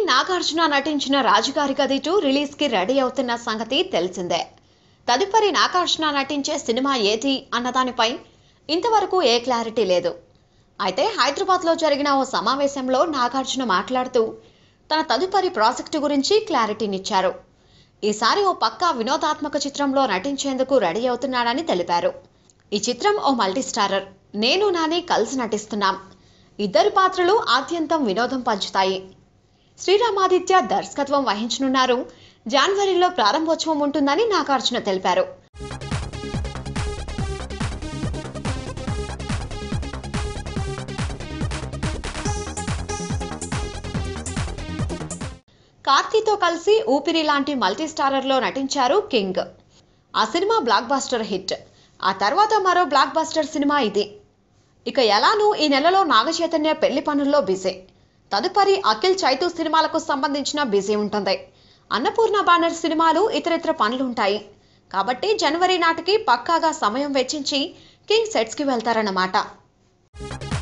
నాగార్జున నటించిన రాజుగారి గది టూ రిలీజ్కి రెడీ అవుతున్న సంగతి తెలిసిందే తదుపరి నాగార్జున నటించే సినిమా ఏది అన్నదానిపై ఇంతవరకు ఏ క్లారిటీ లేదు అయితే హైదరాబాద్లో జరిగిన ఓ సమావేశంలో నాగార్జున మాట్లాడుతూ తన తదుపరి ప్రాజెక్టు గురించి క్లారిటీనిచ్చారు ఈసారి ఓ పక్కా వినోదాత్మక చిత్రంలో నటించేందుకు రెడీ అవుతున్నాడని తెలిపారు ఈ చిత్రం ఓ మల్టీస్టారర్ నేను నాని కలిసి నటిస్తున్నాం ఇద్దరి పాత్రలు ఆద్యంతం వినోదం పంచుతాయి శ్రీరామాదిత్య దర్శకత్వం వహించనున్నారు జనవరిలో ప్రారంభోత్సవం ఉంటుందని నాగార్జున తెలిపారు కార్తీతో కలిసి ఊపిరి లాంటి మల్టీ స్టారర్లో నటించారు కింగ్ ఆ సినిమా బ్లాక్ బాస్టర్ హిట్ ఆ తర్వాత మరో బ్లాక్ బాస్టర్ సినిమా ఇది ఇక ఎలానూ ఈ నెలలో నాగచైతన్య పెళ్లి పనుల్లో బిజీ తదుపరి అఖిల్ చైతు సినిమాలకు సంబంధించిన బిజీ ఉంటుంది అన్నపూర్ణ బ్యానర్ సినిమాలు ఇతరితర పనులుంటాయి కాబట్టి జనవరి నాటికి పక్కాగా సమయం వెచ్చించి కింగ్ సెట్స్కి వెళ్తారన్నమాట